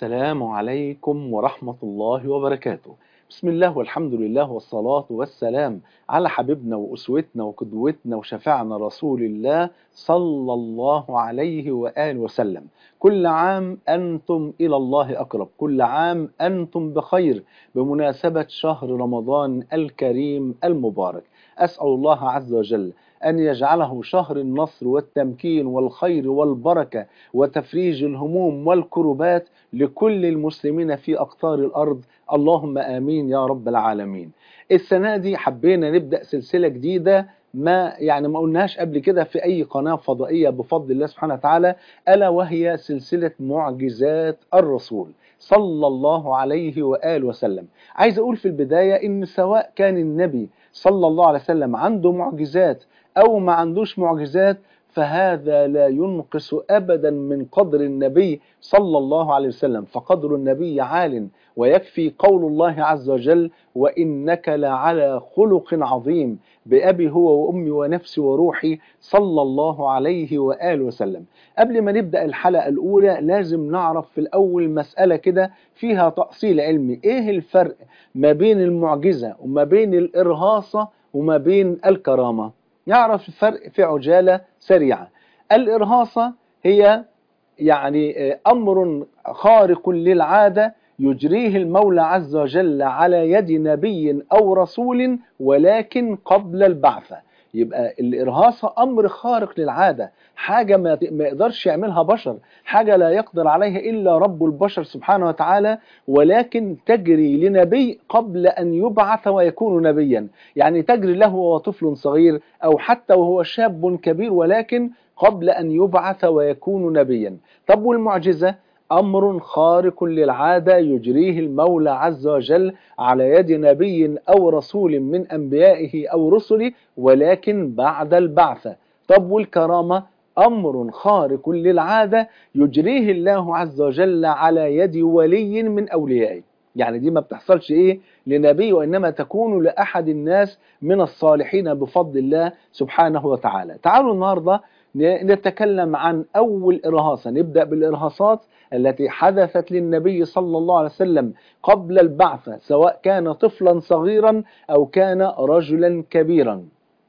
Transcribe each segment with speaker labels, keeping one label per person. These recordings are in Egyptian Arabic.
Speaker 1: السلام عليكم ورحمة الله وبركاته بسم الله والحمد لله والصلاة والسلام على حبيبنا وأسوتنا وقدوتنا وشفعنا رسول الله صلى الله عليه وآله وسلم كل عام أنتم إلى الله أقرب كل عام أنتم بخير بمناسبة شهر رمضان الكريم المبارك أسأل الله عز وجل أن يجعله شهر النصر والتمكين والخير والبركة وتفريج الهموم والكربات لكل المسلمين في أقطار الأرض اللهم آمين يا رب العالمين السنة دي حبينا نبدأ سلسلة جديدة ما يعني ما قلناش قبل كده في أي قناة فضائية بفضل الله سبحانه وتعالى ألا وهي سلسلة معجزات الرسول صلى الله عليه وآله وسلم عايز أقول في البداية إن سواء كان النبي صلى الله عليه وسلم عنده معجزات أو ما عندوش معجزات فهذا لا ينقص أبدا من قدر النبي صلى الله عليه وسلم فقدر النبي عال ويكفي قول الله عز وجل وإنك لعلى خلق عظيم بأبي هو وأمي ونفسي وروحي صلى الله عليه وآله وسلم قبل ما نبدأ الحلقة الأولى لازم نعرف في الأول مسألة كده فيها تأصيل علمي إيه الفرق ما بين المعجزة وما بين الإرهاصة وما بين الكرامة نعرف الفرق في عجالة سريعة الإرهاصة هي يعني أمر خارق للعادة يجريه المولى عز وجل على يد نبي أو رسول ولكن قبل البعثة يبقى الإرهاصة أمر خارق للعادة حاجة ما يقدرش يعملها بشر حاجة لا يقدر عليها إلا رب البشر سبحانه وتعالى ولكن تجري لنبي قبل أن يبعث ويكون نبيا يعني تجري له وهو طفل صغير أو حتى وهو شاب كبير ولكن قبل أن يبعث ويكون نبيا طب والمعجزة أمر خارق للعادة يجريه المولى عز وجل على يد نبي أو رسول من أنبيائه أو رسله ولكن بعد البعثة طب والكرامة أمر خارق للعادة يجريه الله عز وجل على يد ولي من أوليائه يعني دي ما بتحصلش إيه لنبي وإنما تكون لأحد الناس من الصالحين بفضل الله سبحانه وتعالى تعالوا النهاردة نتكلم عن أول إرهاصة نبدأ بالإرهاصات التي حدثت للنبي صلى الله عليه وسلم قبل البعثة سواء كان طفلا صغيرا أو كان رجلا كبيرا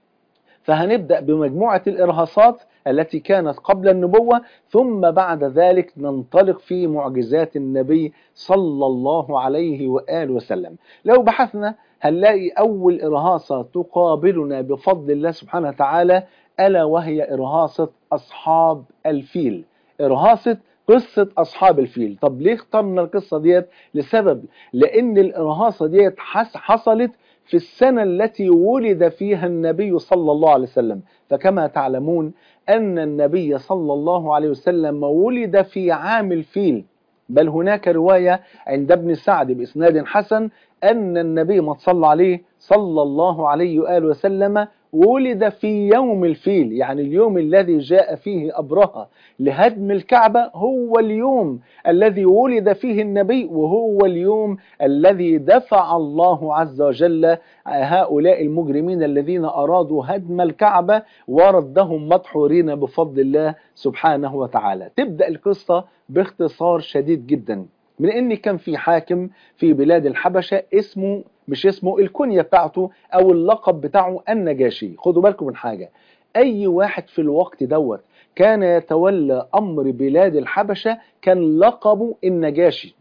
Speaker 1: فهنبدأ بمجموعة الإرهاصات التي كانت قبل النبوة ثم بعد ذلك ننطلق في معجزات النبي صلى الله عليه وآله وسلم لو بحثنا هنلاقي أول إرهاصة تقابلنا بفضل الله سبحانه وتعالى ألا وهي إرهاصة أصحاب الفيل إرهاصة قصة أصحاب الفيل طب ليه اخترنا القصة ديت لسبب لأن الإرهاصة ديت حصلت في السنة التي ولد فيها النبي صلى الله عليه وسلم فكما تعلمون أن النبي صلى الله عليه وسلم ولد في عام الفيل بل هناك رواية عند ابن سعد بإسناد حسن أن النبي ما صلى عليه صلى الله عليه وآله وسلم ولد في يوم الفيل يعني اليوم الذي جاء فيه أبرهة لهدم الكعبة هو اليوم الذي ولد فيه النبي وهو اليوم الذي دفع الله عز وجل هؤلاء المجرمين الذين أرادوا هدم الكعبة وردهم مدحورين بفضل الله سبحانه وتعالى تبدأ القصة باختصار شديد جدا من ان كان في حاكم في بلاد الحبشة اسمه مش اسمه الكنية بتاعته او اللقب بتاعه النجاشي خدوا بالكم من حاجة اي واحد في الوقت دوت كان يتولى امر بلاد الحبشة كان لقبه النجاشي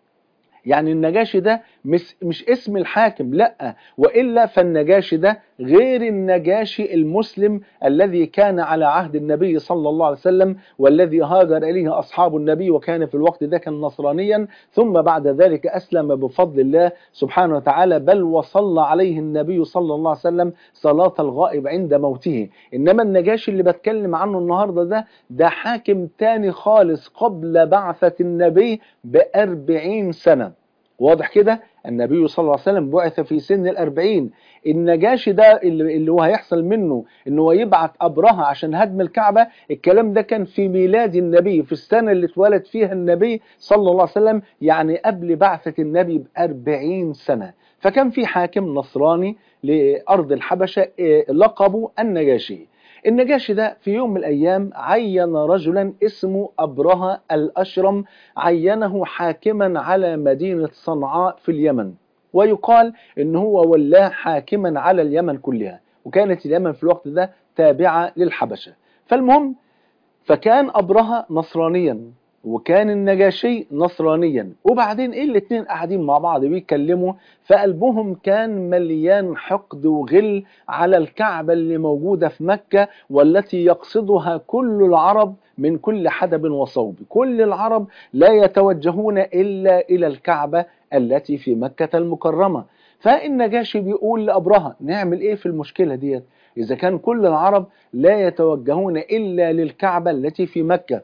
Speaker 1: يعني النجاشي ده مش, مش اسم الحاكم لا وإلا فالنجاشي ده غير النجاشي المسلم الذي كان على عهد النبي صلى الله عليه وسلم والذي هاجر إليه أصحاب النبي وكان في الوقت ده كان نصرانيا ثم بعد ذلك أسلم بفضل الله سبحانه وتعالى بل وصلى عليه النبي صلى الله عليه وسلم صلاة الغائب عند موته إنما النجاشي اللي بتكلم عنه النهاردة ده ده حاكم تاني خالص قبل بعثة النبي بأربعين سنة واضح كده النبي صلى الله عليه وسلم بعث في سن الأربعين النجاشي ده اللي, اللي هو هيحصل منه انه هو يبعث أبرهة عشان هدم الكعبة الكلام ده كان في ميلاد النبي في السنة اللي اتولد فيها النبي صلى الله عليه وسلم يعني قبل بعثة النبي بأربعين سنة فكان في حاكم نصراني لأرض الحبشة لقبه النجاشي النجاشي ده في يوم من الأيام عين رجلا اسمه أبرهة الأشرم عينه حاكما على مدينة صنعاء في اليمن ويقال إن هو ولاه حاكما على اليمن كلها وكانت اليمن في الوقت ده تابعة للحبشة فالمهم فكان أبرهة نصرانيا وكان النجاشي نصرانيا وبعدين ايه الاتنين قاعدين مع بعض بيتكلموا فقلبهم كان مليان حقد وغل على الكعبة اللي موجودة في مكة والتي يقصدها كل العرب من كل حدب وصوب كل العرب لا يتوجهون إلا إلى الكعبة التي في مكة المكرمة فالنجاشي بيقول لأبرهة نعمل ايه في المشكلة ديت إذا كان كل العرب لا يتوجهون إلا للكعبة التي في مكة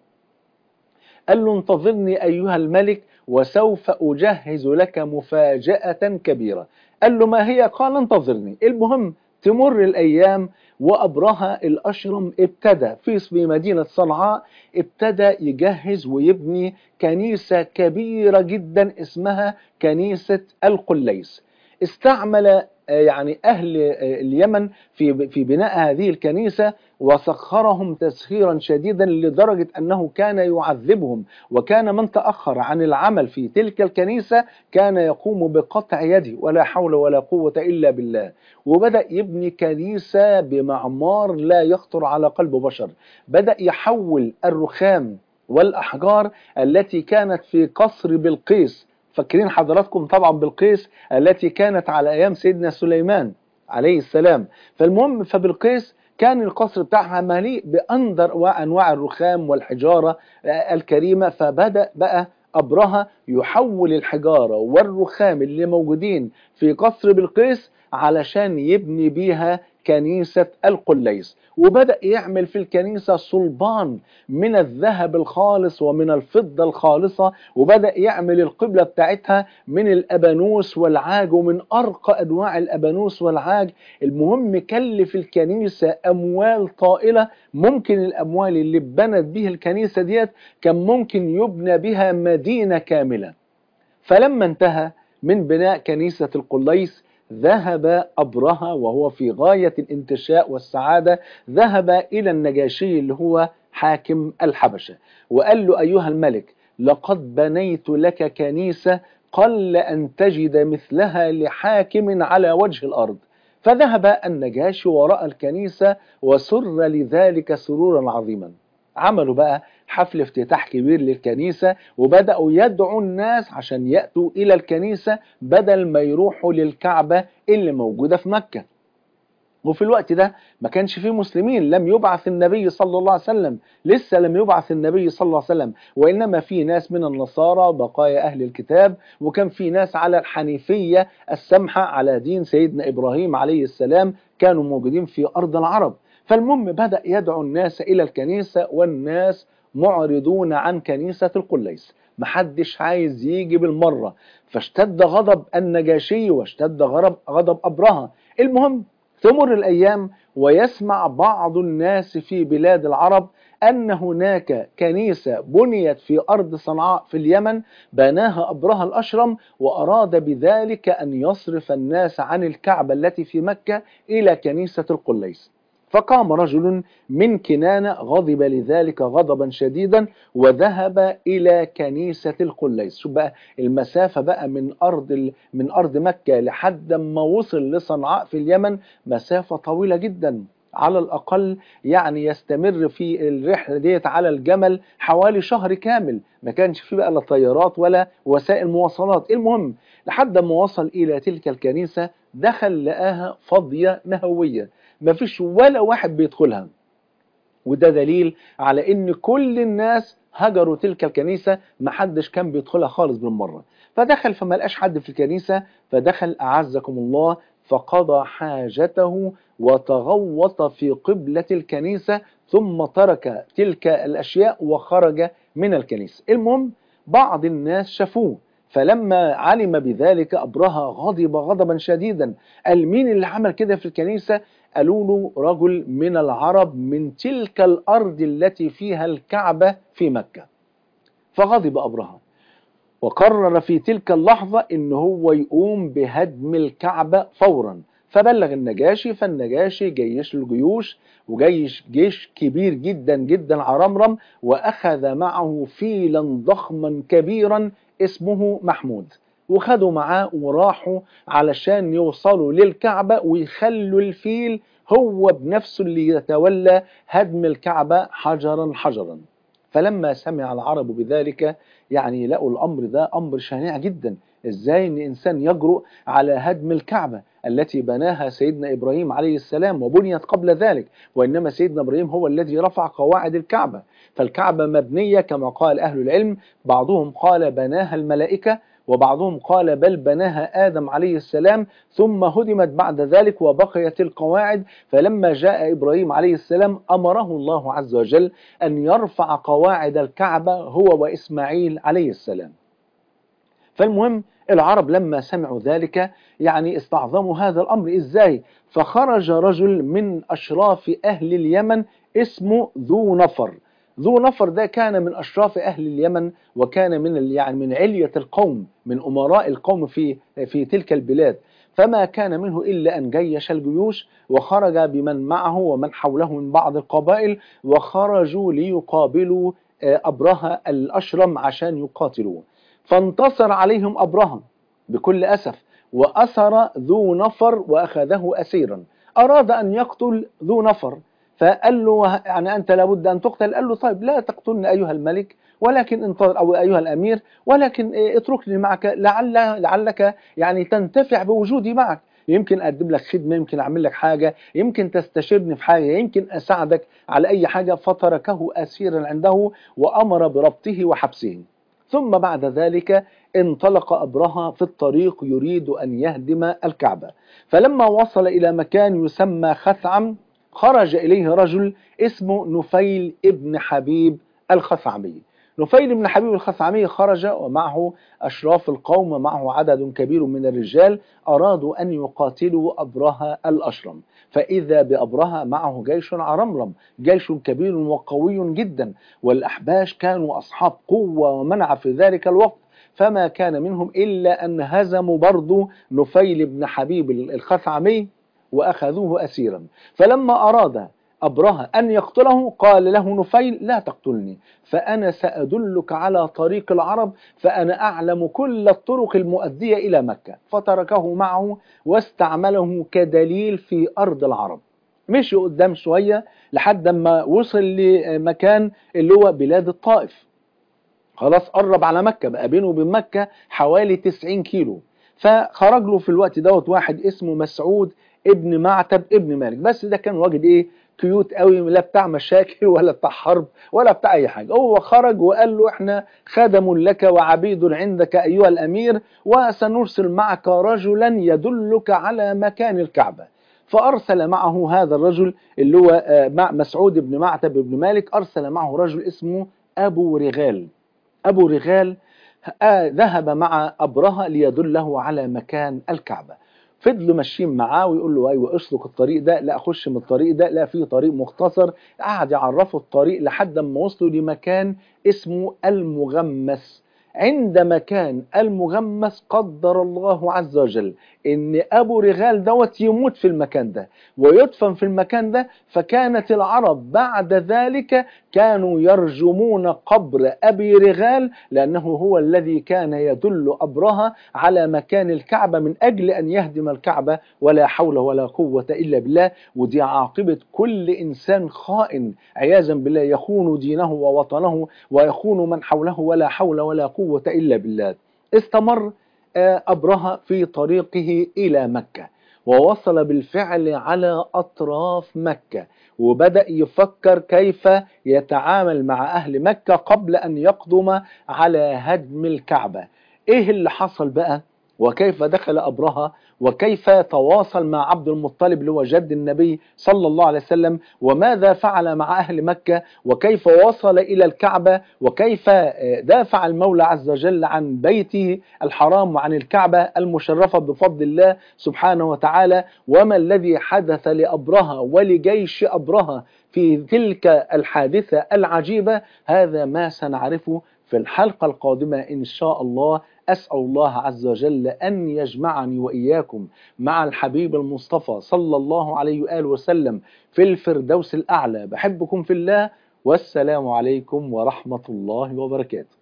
Speaker 1: قال له انتظرني أيها الملك وسوف أجهز لك مفاجأة كبيرة قال له ما هي قال انتظرني المهم تمر الأيام وأبرهة الأشرم ابتدى في مدينة صنعاء ابتدى يجهز ويبني كنيسة كبيرة جدا اسمها كنيسة القليس استعمل يعني أهل اليمن في في بناء هذه الكنيسة وسخرهم تسخيرا شديدا لدرجة أنه كان يعذبهم وكان من تأخر عن العمل في تلك الكنيسة كان يقوم بقطع يده ولا حول ولا قوة إلا بالله وبدأ يبني كنيسة بمعمار لا يخطر على قلب بشر بدأ يحول الرخام والأحجار التي كانت في قصر بلقيس فاكرين حضراتكم طبعا بالقيس التي كانت على ايام سيدنا سليمان عليه السلام فالمهم فبالقيس كان القصر بتاعها مليء باندر وانواع الرخام والحجاره الكريمه فبدا بقى أبرهة يحول الحجارة والرخام اللي موجودين في قصر بلقيس علشان يبني بيها كنيسة القليس وبدأ يعمل في الكنيسة صلبان من الذهب الخالص ومن الفضة الخالصة وبدأ يعمل القبلة بتاعتها من الأبانوس والعاج ومن أرقى أنواع الأبانوس والعاج المهم كلف الكنيسة أموال طائلة ممكن الأموال اللي بنت به الكنيسة ديت كان ممكن يبنى بها مدينة كاملة فلما انتهى من بناء كنيسة القليس ذهب أبرهة وهو في غاية الانتشاء والسعادة ذهب إلى النجاشي اللي هو حاكم الحبشة وقال له أيها الملك لقد بنيت لك كنيسة قل أن تجد مثلها لحاكم على وجه الأرض فذهب النجاشي وراء الكنيسة وسر لذلك سرورا عظيما عملوا بقى حفل افتتاح كبير للكنيسة وبدأوا يدعوا الناس عشان يأتوا إلى الكنيسة بدل ما يروحوا للكعبة اللي موجودة في مكة وفي الوقت ده ما كانش فيه مسلمين لم يبعث النبي صلى الله عليه وسلم لسه لم يبعث النبي صلى الله عليه وسلم وإنما في ناس من النصارى بقايا أهل الكتاب وكان في ناس على الحنيفية السمحة على دين سيدنا إبراهيم عليه السلام كانوا موجودين في أرض العرب فالمهم بدأ يدعو الناس إلى الكنيسة والناس معرضون عن كنيسة القليس محدش عايز يجي بالمرة فاشتد غضب النجاشي واشتد غضب, غضب أبرهة المهم تمر الأيام ويسمع بعض الناس في بلاد العرب أن هناك كنيسة بنيت في أرض صنعاء في اليمن بناها أبرهة الأشرم وأراد بذلك أن يصرف الناس عن الكعبة التي في مكة إلى كنيسة القليس فقام رجل من كنانة غضب لذلك غضبا شديدا وذهب إلى كنيسة القليس شوف بقى المسافة بقى من أرض من أرض مكة لحد ما وصل لصنعاء في اليمن مسافة طويلة جدا على الأقل يعني يستمر في الرحلة ديت على الجمل حوالي شهر كامل ما كانش فيه بقى لا طيارات ولا وسائل مواصلات المهم لحد ما وصل إلى تلك الكنيسة دخل لقاها فاضية نهوية ما فيش ولا واحد بيدخلها وده دليل على ان كل الناس هجروا تلك الكنيسة ما حدش كان بيدخلها خالص بالمرة فدخل فما لقاش حد في الكنيسة فدخل أعزكم الله فقضى حاجته وتغوط في قبلة الكنيسة ثم ترك تلك الأشياء وخرج من الكنيسة المهم بعض الناس شافوه فلما علم بذلك أبرهة غضب غضبا شديدا قال مين اللي عمل كده في الكنيسة قالوا له رجل من العرب من تلك الأرض التي فيها الكعبة في مكة فغضب أبرهة وقرر في تلك اللحظة إن هو يقوم بهدم الكعبة فورا فبلغ النجاشي فالنجاشي جيش له جيوش وجيش جيش كبير جدا جدا عرمرم وأخذ معه فيلا ضخما كبيرا اسمه محمود وخدوا معاه وراحوا علشان يوصلوا للكعبة ويخلوا الفيل هو بنفسه اللي يتولى هدم الكعبة حجرا حجرا فلما سمع العرب بذلك يعني لقوا الأمر ده أمر شنيع جدا إزاي أن إنسان يجرؤ على هدم الكعبة التي بناها سيدنا إبراهيم عليه السلام وبنيت قبل ذلك وإنما سيدنا إبراهيم هو الذي رفع قواعد الكعبة فالكعبة مبنية كما قال أهل العلم بعضهم قال بناها الملائكة وبعضهم قال بل بناها آدم عليه السلام ثم هدمت بعد ذلك وبقيت القواعد فلما جاء إبراهيم عليه السلام أمره الله عز وجل أن يرفع قواعد الكعبة هو وإسماعيل عليه السلام فالمهم العرب لما سمعوا ذلك يعني استعظموا هذا الأمر إزاي فخرج رجل من أشراف أهل اليمن اسمه ذو نفر ذو نفر ده كان من أشراف أهل اليمن وكان من يعني من علية القوم من أمراء القوم في في تلك البلاد فما كان منه إلا أن جيش الجيوش وخرج بمن معه ومن حوله من بعض القبائل وخرجوا ليقابلوا أبرهة الأشرم عشان يقاتلوه فانتصر عليهم أبرهة بكل أسف وأسر ذو نفر وأخذه أسيرا أراد أن يقتل ذو نفر فقال له يعني أنت لابد أن تقتل قال له طيب لا تقتلني أيها الملك ولكن انتظر أو أيها الأمير ولكن اتركني معك لعل لعلك يعني تنتفع بوجودي معك يمكن أقدم لك خدمة يمكن أعمل لك حاجة يمكن تستشيرني في حاجة يمكن أساعدك على أي حاجة فتركه أسيرا عنده وأمر بربطه وحبسه ثم بعد ذلك انطلق أبرهة في الطريق يريد أن يهدم الكعبة فلما وصل إلى مكان يسمى خثعم خرج إليه رجل اسمه نفيل ابن حبيب الخثعمي نفيل بن حبيب الخثعمي خرج ومعه أشراف القوم ومعه عدد كبير من الرجال أرادوا أن يقاتلوا أبرهة الأشرم فإذا بأبرهة معه جيش عرمرم جيش كبير وقوي جدا والأحباش كانوا أصحاب قوة ومنع في ذلك الوقت فما كان منهم إلا أن هزموا برضو نفيل بن حبيب الخثعمي وأخذوه أسيرا فلما أراد أبرهة أن يقتله قال له نفيل لا تقتلني فأنا سأدلك على طريق العرب فأنا أعلم كل الطرق المؤدية إلى مكة فتركه معه واستعمله كدليل في أرض العرب مشي قدام شوية لحد ما وصل لمكان اللي هو بلاد الطائف خلاص قرب على مكة بقى بينه وبين مكة حوالي 90 كيلو فخرج له في الوقت دوت واحد اسمه مسعود ابن معتب ابن مالك بس ده كان راجل ايه كيوت قوي لا بتاع مشاكل ولا بتاع حرب ولا بتاع اي حاجه هو خرج وقال له احنا خدم لك وعبيد عندك ايها الامير وسنرسل معك رجلا يدلك على مكان الكعبه فارسل معه هذا الرجل اللي هو مع مسعود بن معتب بن مالك ارسل معه رجل اسمه ابو رغال ابو رغال ذهب مع ابرهه ليدله على مكان الكعبه فضلوا ماشيين معاه ويقول له ايوه اسلك الطريق ده لا اخش من الطريق ده لا في طريق مختصر قعد يعرفوا الطريق لحد ما وصلوا لمكان اسمه المغمس عند مكان المغمس قدر الله عز وجل ان ابو رغال دوت يموت في المكان ده ويدفن في المكان ده فكانت العرب بعد ذلك كانوا يرجمون قبر ابي رغال لانه هو الذي كان يدل ابرهه على مكان الكعبه من اجل ان يهدم الكعبه ولا حول ولا قوه الا بالله ودي عاقبه كل انسان خائن عياذا بالله يخون دينه ووطنه ويخون من حوله ولا حول ولا قوه الا بالله استمر أبرهة في طريقه إلى مكة ووصل بالفعل على أطراف مكة وبدأ يفكر كيف يتعامل مع أهل مكة قبل أن يقدم على هدم الكعبة إيه اللي حصل بقى وكيف دخل أبرهة وكيف تواصل مع عبد المطلب اللي هو جد النبي صلى الله عليه وسلم وماذا فعل مع أهل مكة وكيف وصل إلى الكعبة وكيف دافع المولى عز وجل عن بيته الحرام وعن الكعبة المشرفة بفضل الله سبحانه وتعالى وما الذي حدث لأبرهة ولجيش أبرهة في تلك الحادثة العجيبة هذا ما سنعرفه في الحلقة القادمة إن شاء الله أسأل الله عز وجل أن يجمعني وإياكم مع الحبيب المصطفى صلى الله عليه وآله وسلم في الفردوس الأعلى بحبكم في الله والسلام عليكم ورحمة الله وبركاته